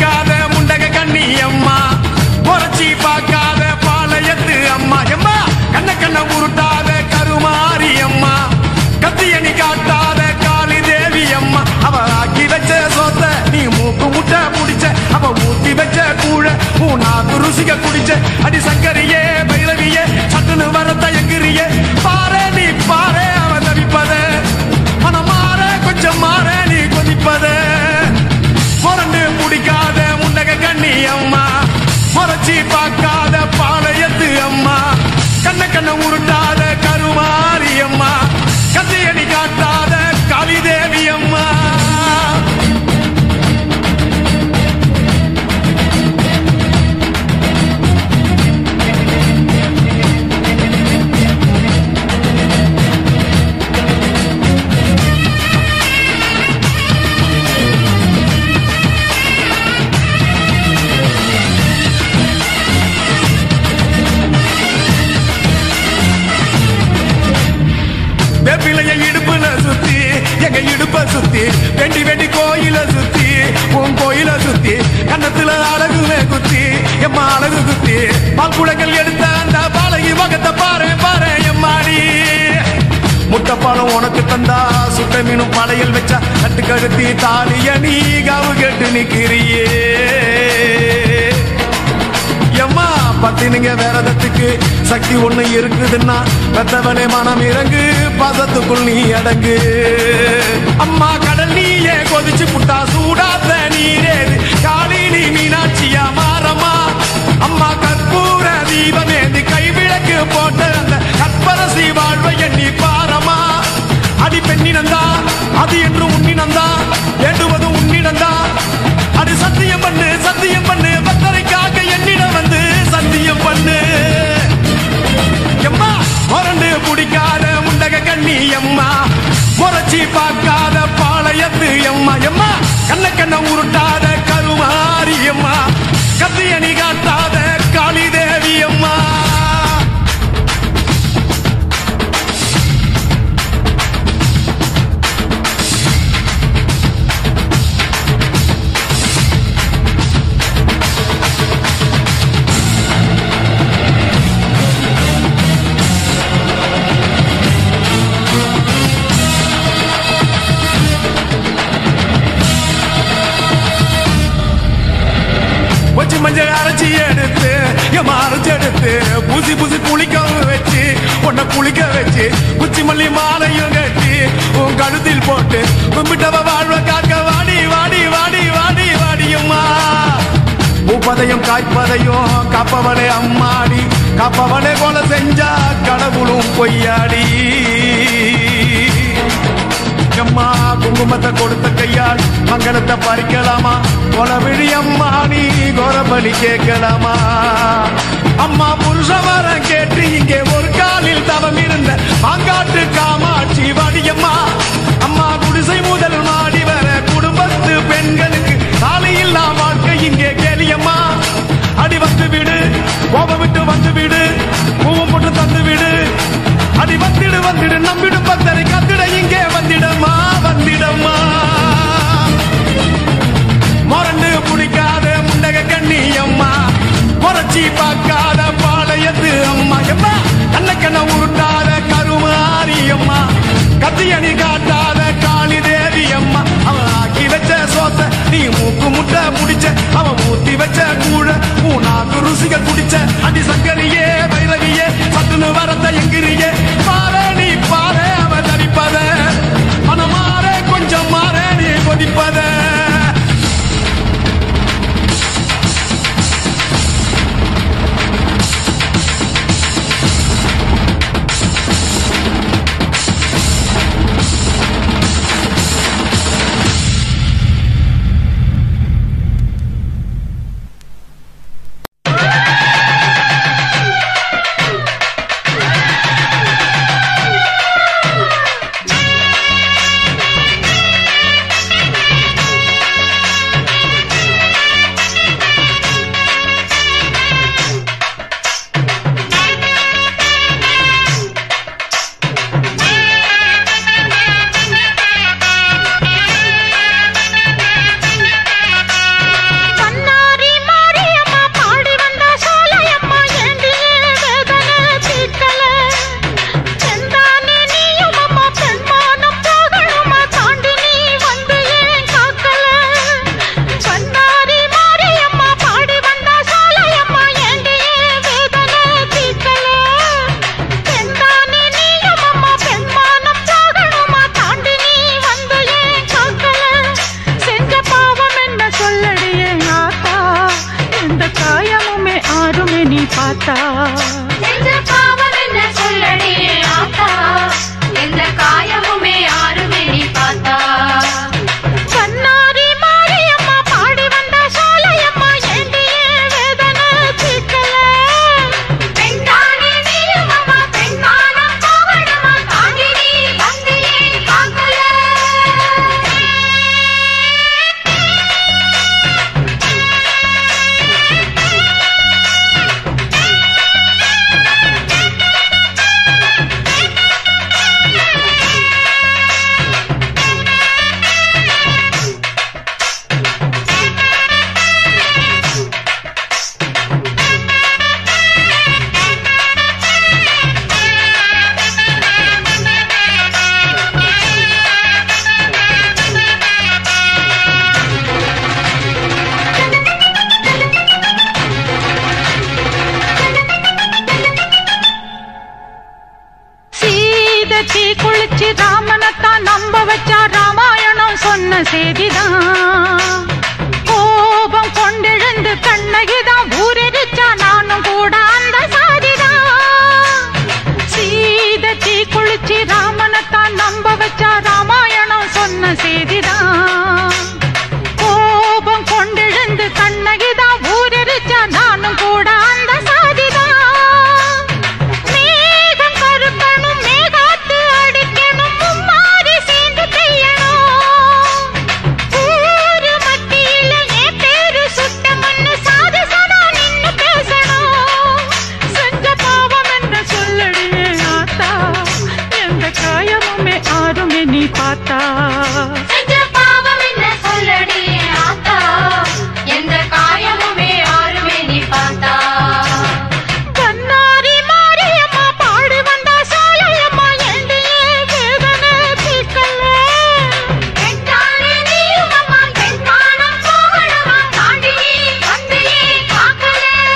பிடிக்காத முண்டக கண்ணி அம்மா முறைச்சி பார்க்காத பாளையத்து அம்மா எம்மா கண்ண கண்ண உருட்டாத கருமாரி அம்மா கத்தியணி காட்டாத காளி தேவி அம்மா அவ ஆக்கி வச்ச சொத்த நீ மூக்கு முட்டை புடிச்ச அவ ஊத்தி வச்ச கூழ மூணாவது ருசிக குடிச்ச அடி சங்கரியே பைரவியே சட்டுன்னு வர தயங்குறியே பாரு நீ பாரு அவ தவிப்பத மனம் மாற கொஞ்சம் மாற நீ கொதிப்பத முரண்டு பிடிக்காத முண்டக கண்ணி அம்மா முறைச்சி பார்க்காத பாளையத்து அம்மா கண்ண கண்ண உருட்டாத கருமாரி அம்மா கத்தியணி காட்டாத காளி தேவி அம்மா வெப்பிலைய இடுப்புல சுத்தி எங்க இடுப்ப சுத்தி வெண்டி வெண்டி கோயில சுத்தி உன் கோயில சுத்தி கன்னத்துல அழகுல குத்தி எம்மா அழகு குத்தி பால் குடங்கள் எடுத்த அந்த பாலகி மகத்தை பாரு பாரு எம்மாடி முட்டைப்பாலம் உனக்கு தந்தா சுட்ட மீனும் படையல் வச்சா கட்டு கழுத்தி தாலிய நீ காவு கேட்டு நிக்கிறியே எம்மா பத்தினுங்க வேறதத்துக்கு சக்தி ஒண்ணு இருக்குதுன்னா பெத்தவனே மனம் இறங்கு பாசத்துக்குள் நீ அடங்கு அம்மா கடல் நீயே கொதிச்சு புட்டா சூடாத நீரேது காளி நீ மீனாட்சியா மாறம்மா அம்மா கற்பூர தீபமேந்தி கைவிளக்கு போட்ட அந்த கற்பரசி வாழ்வை எண்ணி பாரமா அடி பெண்ணினந்தா அது என்று உன்னினந்தா வேண்டுவது உன்னிடந்தா அது சத்தியம் பண்ணு சத்தியம் பண்ணு பத்தரைக்காக என்னிடம் வந்து சத்தியம் பண்ணு எம்மா முரண்டு பிடிக்காத முண்டக கண்ணி எம்மா முறைச்சி பார்க்காத பாளையத்து எம்மா எம்மா கண்ண கண்ண உருட்டாத கருமாரி எம்மா கத்தியணி காட்டாத காளி தேவி அம்மா வச்சு மஞ்சள் அரைச்சி எடுத்து எம்மா அரைச்சி எடுத்து பூசி பூசி குளிக்கவும் வச்சு உன்னை குளிக்க வச்சு குச்சி மல்லி மாலையும் கட்டி உன் கழுத்தில் போட்டு கும்பிட்டவ வாழ்வ காக்க வாடி வாடி வாடி வாடி வாடியம்மா பூப்பதையும் காய்ப்பதையும் காப்பவளே அம்மாடி காப்பவளே கொலை செஞ்சா கடவுளும் பொய்யாடி அம்மா குங்குமத்தை கொடுத்த கையால் மங்களத்தை பறிக்கலாமா கொலவிழி அம்மா நீ கோரபலி கேட்கலாமா அம்மா புருஷ வரம் கேட்டு இங்கே ஒரு காலில் தவம் இருந்த மாங்காட்டு காமாட்சி வாடியம்மா அம்மா குடிசை முதல் மாடி வர குடும்பத்து பெண்களுக்கு சாலை இல்லா வாழ்க்கை இங்கே கேலியம்மா அடி வந்து விடு கோபம் விட்டு வந்து விடு பூவும் போட்டு தந்து விடு அடி வந்திடு வந்திடு நம்பிடு பக்தரை கத்திட இங்கே வந்திடமா வந்திடமா மொரண்டு பிடிக்காத முண்டக கண்ணி அம்மா முறைச்சி பார்க்காத பாளையத்து அம்மா எம்மா கண்ண கண்ண உருட்டாத கருமாரி அம்மா கத்தியணி காட்டாத காளி தேவி அம்மா அவன் ஆக்கி வச்ச சோத்த நீ மூக்கு முட்டை முடிச்ச அவன் ஊத்தி வச்ச கூழ மூணாக்கு ருசிக குடிச்ச அடி சங்கரியே பைரவியே சட்டுன்னு வரத்த எங்கிரியே பாரு நீ பாரு அவ தவிப்பத மனமாற கொஞ்சம் மாற நீ கொதிப்பத ஆ ஆத்தா செஞ்ச பாவம் என்ன சொல்லடி ஆத்தா எந்த காயமுமே யாருமே நீ பார்த்தா கண்ணாரி மாரியம்மா பாடி வந்த சோலையம்மா ஏண்டியே வேதனை தீர்க்கல பெண்தானே நீயும் அம்மா பெண்மானம் போகணுமா தாண்டி நீ வந்து ஏன் பார்க்கல சீதத்தி குளிச்சு ராமனைத்தான் நம்ப வச்சா ராமாயணம் சொன்ன செய்திதான் கோபம் கொண்டெழுந்து கண்ணகிதான் ஊரெரிச்சா நானும் கூட அந்த சாதிதான் சீதத்தி குளிச்சு ராமனைத்தான் நம்ப வச்சா ராமாயணம் சொன்ன செய்திதான் கோபம் கொண்டெழுந்து கண்ணகிதான் ஊரெரிச்சா நானும் கூட அந்த சாதிதான் மேகம் கருக்கணும் மேகாத்து அடிக்கணும் மும்மாரி சேர்ந்து பெய்யணும் ஊரு மத்தியில என் பேரு சுட்ட மண்ணு சாதி சனா நின்னு பேசணும் செஞ்ச பாவம் என்ன சொல்லடியே ஆத்தா எந்த காயமுமே ஆறுமே நீ பார்த்தா செஞ்ச பாவம் என்ன சொல்லடி ஆத்தா எந்த காயமுமே யாருமே நீ பார்த்தா கண்ணாரி மாரியம்மா பாடி வந்தா சாலையம்மா ஏண்டியே வேதனை தீர்க்கல பெண்தானே நீயும் அம்மா பெண்மானம் போகணுமா தாண்டி நீ வந்து ஏன் பார்க்கல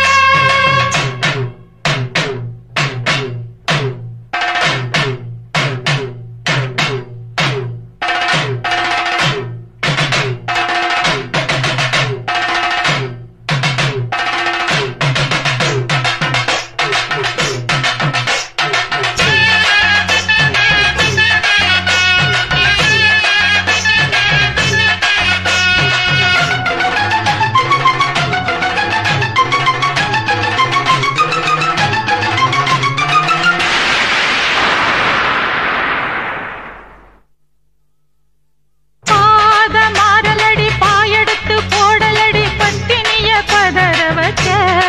பாத மாறலடி பாயெடுத்து போடலடி பத்தினிய பதற வச்ச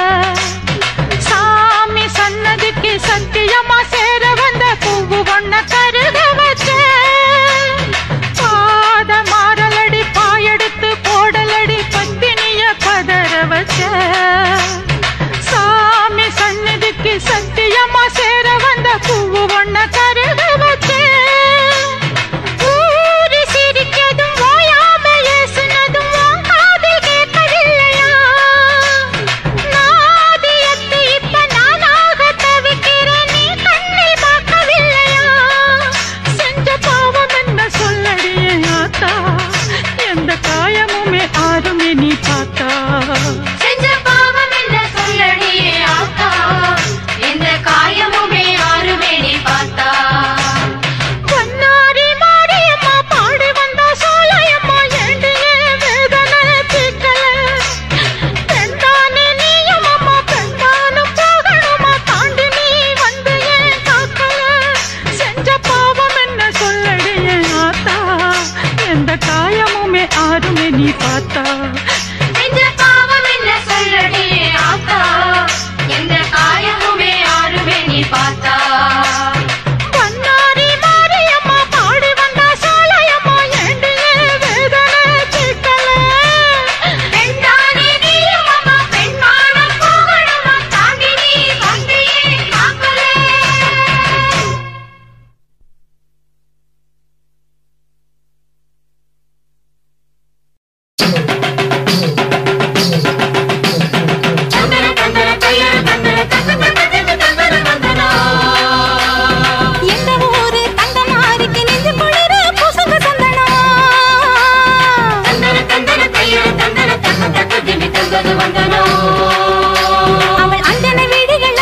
சாமி சன்னதிக்கு சத்தியமா சேர வந்த பூவு ஒண்ண கருக வச்ச பாத மாறலடி பாயெடுத்து போடலடி பத்தினிய பதற வச்ச சாமி சன்னதிக்கு சத்தியமா சேர வந்த பூவு ஒண்ண கருக வச்ச ஊரு சிரிக்கதும் ஓயாம ஏசுனதும் உன் காதில் கேட்கவில்லையா? நாதியத்து இப்ப நானாக தவிக்கிறேன், நீ கண்ணில் பார்க்கவில்லையா? செஞ்ச பாவம் என்ன சொல்லடியே ஆத்தா? எந்த காயமுமே ஆறுமே நீ பார்த்தா செஞ்ச பாவம் என்ன சொல்லடி ஆத்தா எந்த காயமுமே யாருமே நீ பார்த்தா கண்ணாரி மாரியம்மா பாடி வந்தா சோலையம்மா ஏண்டியே வேதனை தீர்க்கல பெண்தானே நீயும் அம்மா பெண்தானும் போகணுமா தாண்டி நீ வந்து ஏன் காக்கல செஞ்ச பாவம் என்ன சொல்லடியே ஆத்தா எந்த காயமுமே ஆறுமே நீ பார்த்தா செஞ்ச பாவம் என்ன சொல்லடி ஆத்தா எந்த காயமுமே யாருமே நீ பார்த்தா கண்ணாரி மாரியம்மா பாடி வந்தா சோலையம்மா ஏண்டியே வேதனை தீர்க்கல பெண்தானே நீயும் அம்மா பெண்மானம் போகணுமா தாண்டி நீ வந்து ஏன் பார்க்கல எந்த ஊரு தங்கமாருக்கு நெஞ்சு குளிர பூசுங்க சந்தனம் அவள் அஞ்சன வீடுகள்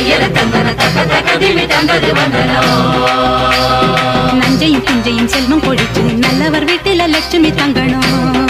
தையல தந்தன தக்க தக்க திமி தந்தது வந்தனோ நஞ்சையும் புஞ்சையும் செல்வம் கொழிச்சு நல்லவர் வீட்டில லட்சுமி தங்கணும்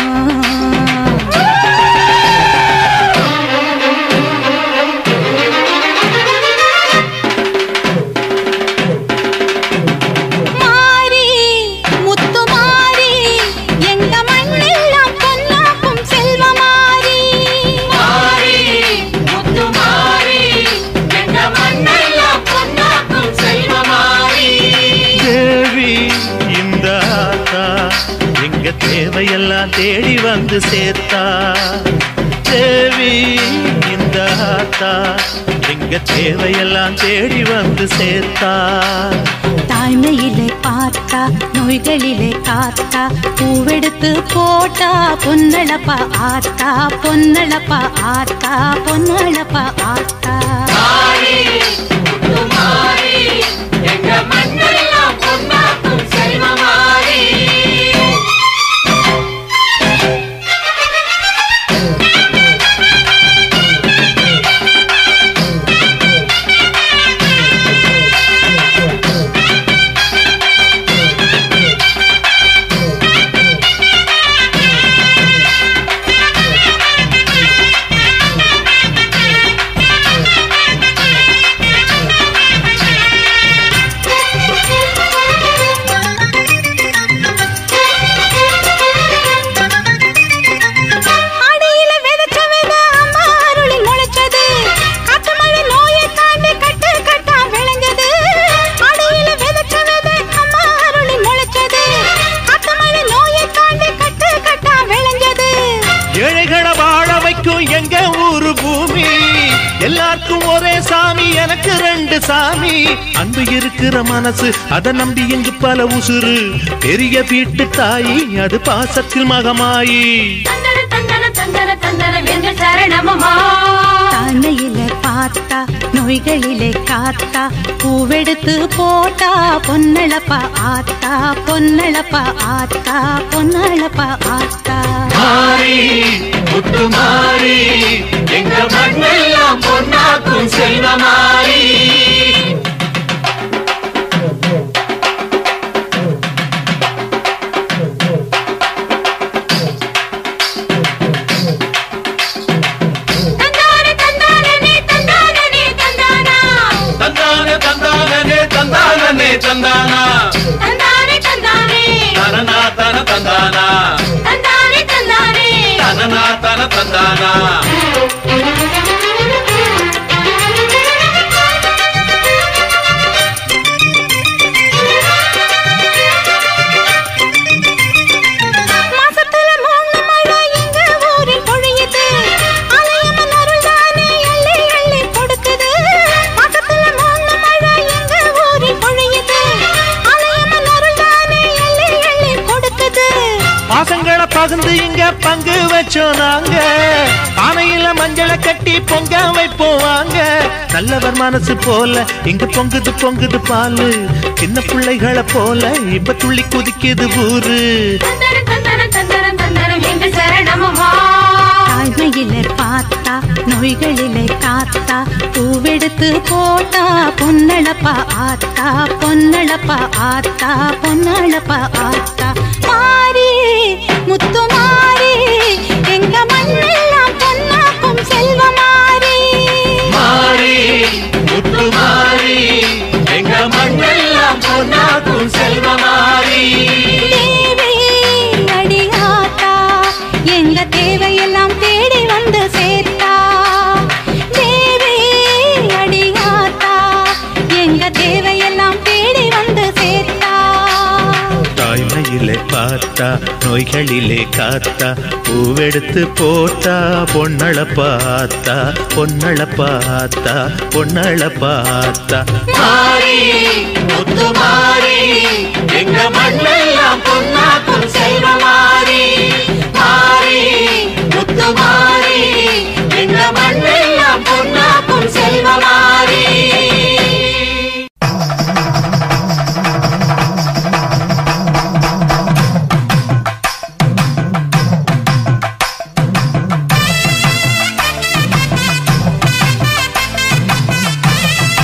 மாறி முத்து மாறி எங்க மண்ணெல்லாம் பொன்னாக்கும் செல்வமாரி மாறி முத்து மாறி எங்க மண்ணெல்லாம் பொன்னாக்கும் செல்வமாரி தேவி இந்த ஆத்தா எங்க தேவையெல்லாம் தேடி வந்து சேர்த்தா தேவி இந்த ஆத்தா எங்க தேவையெல்லாம் தேடி வந்து சேர்த்தா தாய்மையிலே பார்த்தா நோய்களிலே காத்தா பூவெடுத்து போட்டா பொன்னளப்பா ஆத்தா பொன்னளப்பா ஆத்தா பொன்னளப்பா ஆத்தா மாறி முத்து மாறி எங்க மண்ணெல்லாம் பொன்னாக்கும் செல்வமாரி அடியில விதைச்ச விதை அம்மா அருளில் முளைச்சது காட்டு மழை நோயை தாண்டி கட்டு கட்டா விளைஞ்சது அடியில விதைச்ச விதை அம்மா அருளில் முளைச்சது காட்டு மழை நோயை தாண்டி கட்டு கட்டா விளைஞ்சது ஏழைகளை வாழ வைக்கும் எங்க ஊரு பூமி எல்லாருக்கும் ஒரே சாமி எனக்கு ரெண்டு சாமி அன்பு இருக்கிற மனசு அதை நம்பி இங்கு பல உசுறு பெரிய வீட்டு தாயி அது பாசத்தில் மகமாயி தந்தன தந்தன தந்தன தந்தன எங்க சரணமமா தாழ்மையில பார்த்தா நோய்களிலே காத்தா பூவெடுத்து போட்டா பொன்னளப்பா ஆத்தா பொன்னளப்பா ஆத்தா பொன்னளப்பா ஆத்தா மாறி முத்து மாறி எங்க மண்ணெல்லாம் பொன்னாக்கும் செல்வமாரி தந்தானே தந்தானே தந்தானே தந்தானா தந்தானே தந்தானே தந்தானே தந்தானா தந்தானே தந்தானே தனனா தன தந்தானா தந்தானே தந்தானே தனனா தன தந்தானா மாசத்துல மூணு மழை எங்க ஊரில் பொழியுது அலையம்மன் அருள் தானே எள்ளி எள்ளி கொடுக்குது மாசத்துல மூணு மழை எங்க ஊரில் பொழியுது அலையம்மன் அருள் தானே எள்ளி எள்ளி கொடுக்குது பாசங்களை பகிர்ந்து இங்க பங்கு வச்சோம் நாங்க பானையில மஞ்சளை கட்டி பொங்க வைப்போம் வாங்க நல்லவர் மனசு போல இங்க பொங்குது பொங்குது பாலு சின்ன பிள்ளைகளை போல இப்ப துள்ளி குதிக்குது ஊரு தந்தன தந்தன தந்தன தந்தனம் எங்க சரணமமா தாய்மையிலே பார்த்தா நோய்களிலே காத்தா பூவெடுத்து போட்டா பொன்னளப்பா ஆத்தா பொன்னளப்பா ஆத்தா பொன்னளப்பா ஆத்தா மாறி முத்து மாறி எங்க மண்ணெல்லாம் பொன்னாக்கும் செல்வமாரி மாறி முத்து மாறி எங்க மண்ணெல்லாம் பொன்னாக்கும் செல்வமாரி தேவி அடியாத்தா எங்க தேவையெல்லாம் தேடி வந்து சேர்த்தா தேவி அடியாத்தா எங்க தேவையெல்லாம் தேடி வந்து சேர்த்தா தாய்மையிலே பார்த்தா நோய்களிலே காத்தா பூவெடுத்து போட்டா பொன்னள பார்த்தா பொன்னள பார்த்தா பொன்னள பார்த்தா மாறி முத்து மாறி எங்க மண்ணெல்லாம் பொன்னாக்கும் செல்வமாரி மாறி முத்து மாறி எங்க மண்ணெல்லாம் பொன்னாக்கும் செல்வமாரி தந்தானே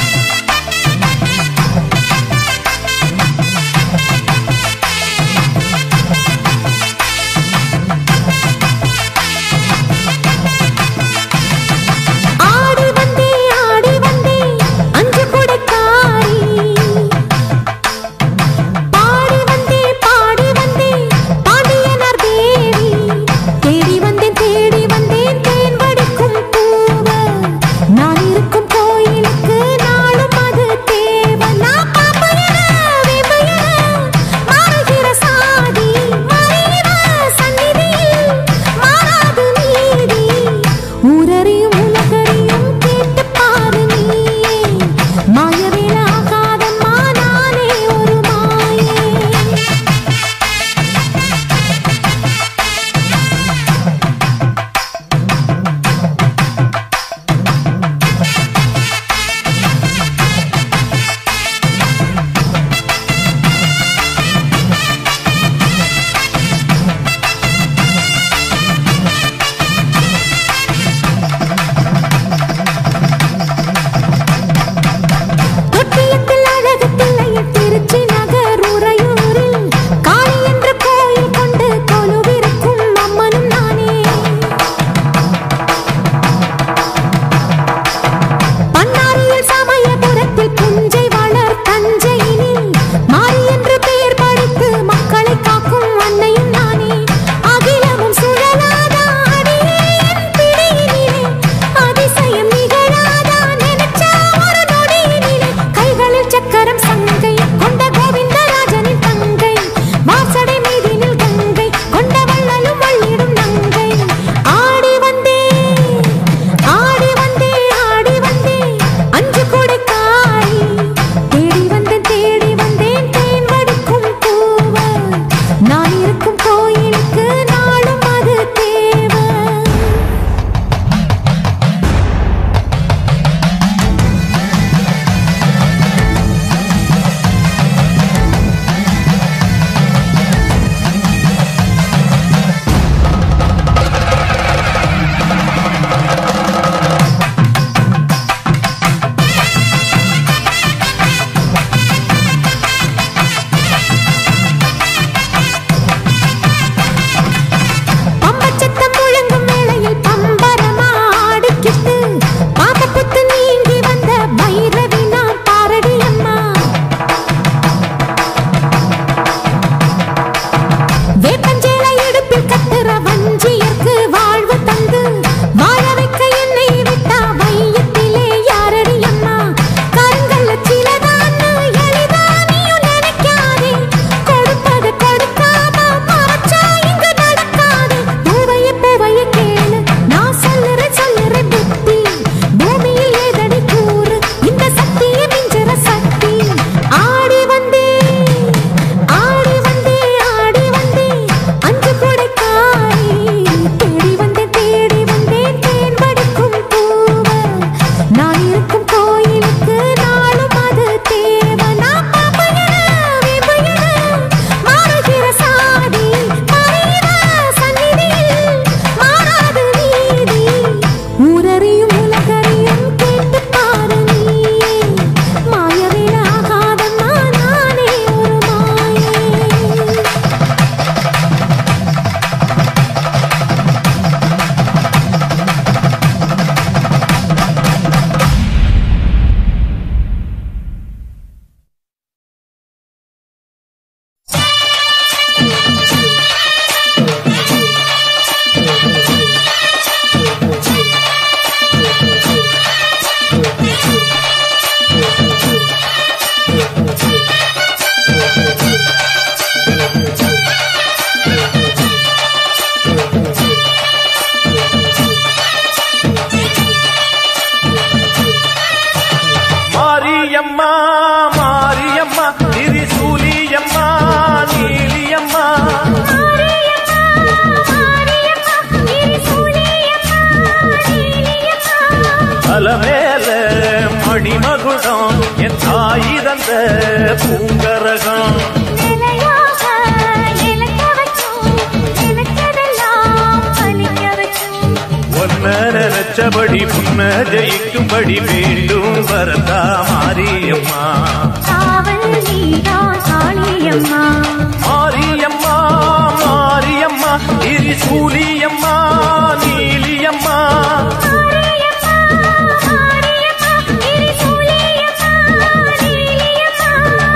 அலமேல மணிமகுடம் என் தாய் தந்த பூங்கரகம் நிலையாக நிலைக்க வச்சோம் நினைச்சதெல்லாம் பலிக்க வச்சோம் ஒன்ன நினைச்சபடி முன்ன ஜெயிக்கும்படி வேண்டும் வரதா மாரியம்மா காவல் நீதான் காளியம்மா மாரியம்மா மாரியம்மா திரிசூலியம்மா நீலியம்மா மாரியம்மா மாரியம்மா திரிசூலியம்மா நீலியம்மா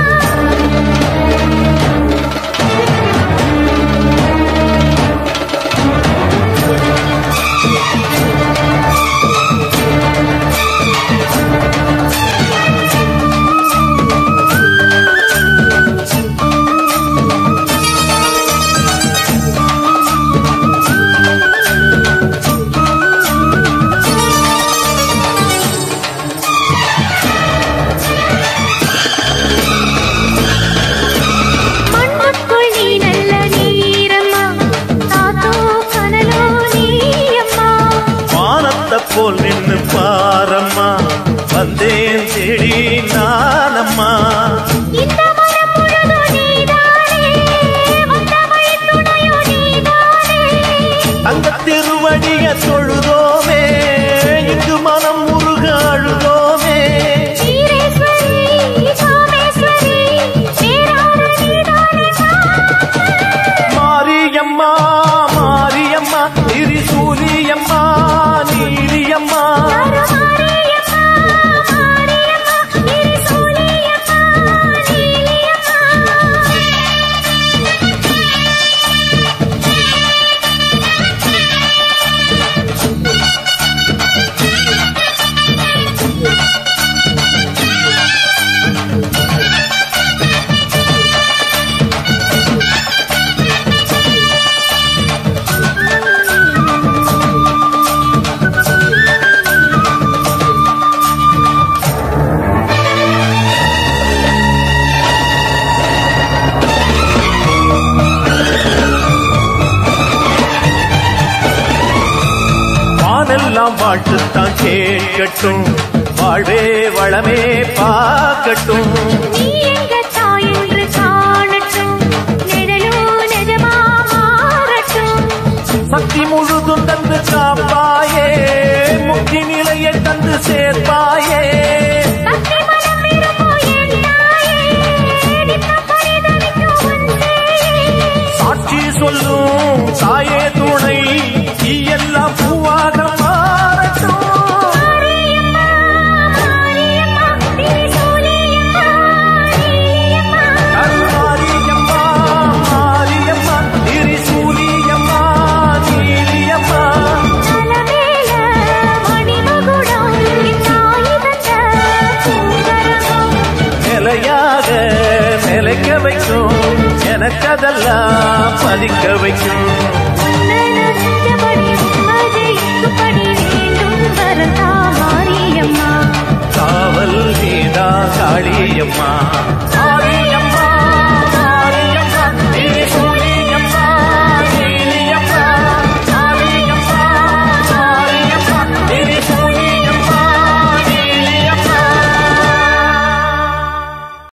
மண்ணுக்குள் நீ நல்ல நீரம்மா தாத்தோ கனலோ நீயம்மா வானத்தை போல் நின்னு பாரம்மா வந்தேன் தேடி நானம்மா இந்த மனம் முழுதும் நீதானே வந்த வழி துணையோ நீதானே தங்க திருவடிய தொழுதோமே இங்கு மனம் முருக அழுதோமே ஈரேஸ்வரி சோமேஸ்வரி பேரான நீதானே மாரியம்மா மாரியம்மா திரிசூலியம்மா நீலியம்மா மாரியம்மா மாரியம்மா திரிசூலியம்மா நீலியம்மா வானெல்லாம் வாழ்த்துத்தான் கேட்கட்டும் வாழ்வே வளமே பார்க்கட்டும் நீ எங்க தாய் என்று காணட்டும் நிழலோ நிஜமா மாறட்டும் சக்தி முழுதும் தந்து காப்பாயே முக்தி நிலையை தந்து சேர்ப்பாயே பக்தி மனம் விரும்போ என் தாயே நித்த பரிதவிக்கும் உன் சேயே சாட்சி சொல்லும் தாயே துணை நீ எல்லாம் பூவாக மாறட்டும் மாரியம்மா மாரியம்மா திரிசூலியம்மா நீலியம்மா மாரியம்மா மாரியம்மா திரிசூலியம்மா நீலியம்மா தலமேல மணிமகுடம் என் தாய் தந்த பூங்கரகம் நிலையாக நிலைக்க வைக்கும் எனக்கதெல்லாம் பதிக்க வைக்கும் நனஞ்சபடி உம்மஜெயிக்கும்படி வேண்டும் வரதா மாரியம்மா காவல் நீதா காளியம்மா